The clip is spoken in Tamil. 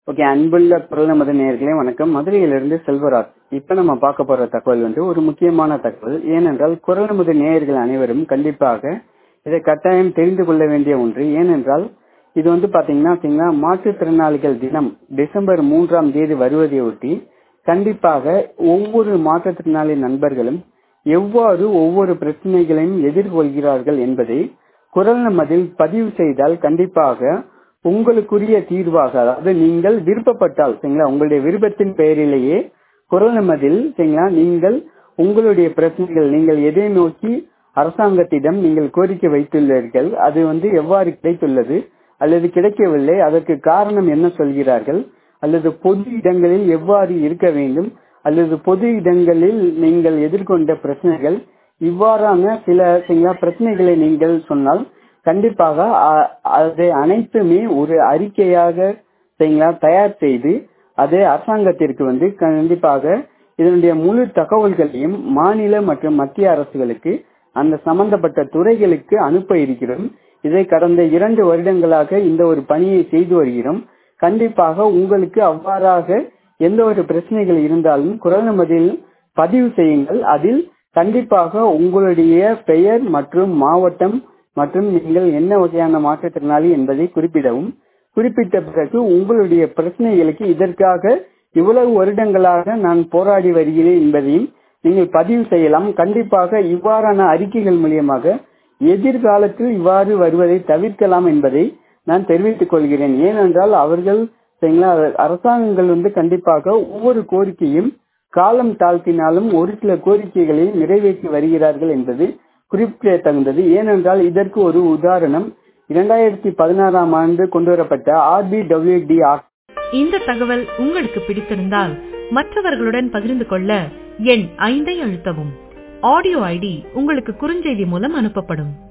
ஓகே அன்புள்ள குரல் நமது நேர்களே வணக்கம் மதுரையிலிருந்து செல்வராஜ் இப்ப நம்ம பார்க்க போற தகவல் வந்து ஒரு முக்கியமான தகவல் ஏனென்றால் குரல் நமது நேயர்கள் அனைவரும் கண்டிப்பாக இதை கட்டாயம் தெரிந்து கொள்ள வேண்டிய ஒன்று ஏனென்றால் இது வந்து பாத்தீங்கன்னா பாத்தீங்கன்னா மாற்றுத்திறனாளிகள் தினம் டிசம்பர் மூன்றாம் தேதி வருவதை ஒட்டி கண்டிப்பாக ஒவ்வொரு மாற்றுத்திறனாளி நண்பர்களும் எவ்வாறு ஒவ்வொரு பிரச்சனைகளையும் எதிர்கொள்கிறார்கள் என்பதை குரல் நமதில் பதிவு செய்தால் கண்டிப்பாக உங்களுக்குரிய தீர்வாக அதாவது நீங்கள் விருப்பப்பட்டால் சரிங்களா உங்களுடைய விருப்பத்தின் பெயரிலேயே குரல் நமதில் சரிங்களா நீங்கள் உங்களுடைய பிரச்சனைகள் நீங்கள் எதை நோக்கி அரசாங்கத்திடம் நீங்கள் கோரிக்கை வைத்துள்ளீர்கள் அது வந்து எவ்வாறு கிடைத்துள்ளது அல்லது கிடைக்கவில்லை அதற்கு காரணம் என்ன சொல்கிறார்கள் அல்லது பொது இடங்களில் எவ்வாறு இருக்க வேண்டும் அல்லது பொது இடங்களில் நீங்கள் எதிர்கொண்ட பிரச்சனைகள் இவ்வாறான சில சரிங்களா பிரச்சனைகளை நீங்கள் சொன்னால் கண்டிப்பாக அதை அனைத்துமே ஒரு அறிக்கையாக சரிங்களா தயார் செய்து அதை அரசாங்கத்திற்கு வந்து கண்டிப்பாக இதனுடைய முழு தகவல்களையும் மாநில மற்றும் மத்திய அரசுகளுக்கு அந்த சம்பந்தப்பட்ட துறைகளுக்கு அனுப்ப இருக்கிறோம் இதை கடந்த இரண்டு வருடங்களாக இந்த ஒரு பணியை செய்து வருகிறோம் கண்டிப்பாக உங்களுக்கு அவ்வாறாக எந்த ஒரு பிரச்சனைகள் இருந்தாலும் குரல் நமதில் பதிவு செய்யுங்கள் அதில் கண்டிப்பாக உங்களுடைய பெயர் மற்றும் மாவட்டம் மற்றும் நீங்கள் என்ன வகையான மாற்றுத்திறனாளி என்பதை குறிப்பிடவும் குறிப்பிட்ட பிறகு உங்களுடைய பிரச்சனைகளுக்கு இதற்காக இவ்வளவு வருடங்களாக நான் போராடி வருகிறேன் என்பதையும் நீங்கள் பதிவு செய்யலாம் கண்டிப்பாக இவ்வாறான அறிக்கைகள் மூலியமாக எதிர்காலத்தில் இவ்வாறு வருவதை தவிர்க்கலாம் என்பதை நான் தெரிவித்துக் கொள்கிறேன் ஏனென்றால் அவர்கள் சரிங்களா அரசாங்கங்கள் வந்து கண்டிப்பாக ஒவ்வொரு கோரிக்கையும் காலம் தாழ்த்தினாலும் ஒரு சில கோரிக்கைகளை நிறைவேற்றி வருகிறார்கள் என்பது குறிப்பிடத்தகுந்தது ஏனென்றால் இதற்கு ஒரு உதாரணம் இரண்டாயிரத்தி பதினாறாம் ஆண்டு கொண்டுவரப்பட்ட ஆர்பிடபிள்யூடி இந்த தகவல் உங்களுக்கு பிடித்திருந்தால் மற்றவர்களுடன் பகிர்ந்து கொள்ள எண் ஐந்தை அழுத்தவும் ஆடியோ ஐடி உங்களுக்கு குறுஞ்செய்தி மூலம் அனுப்பப்படும்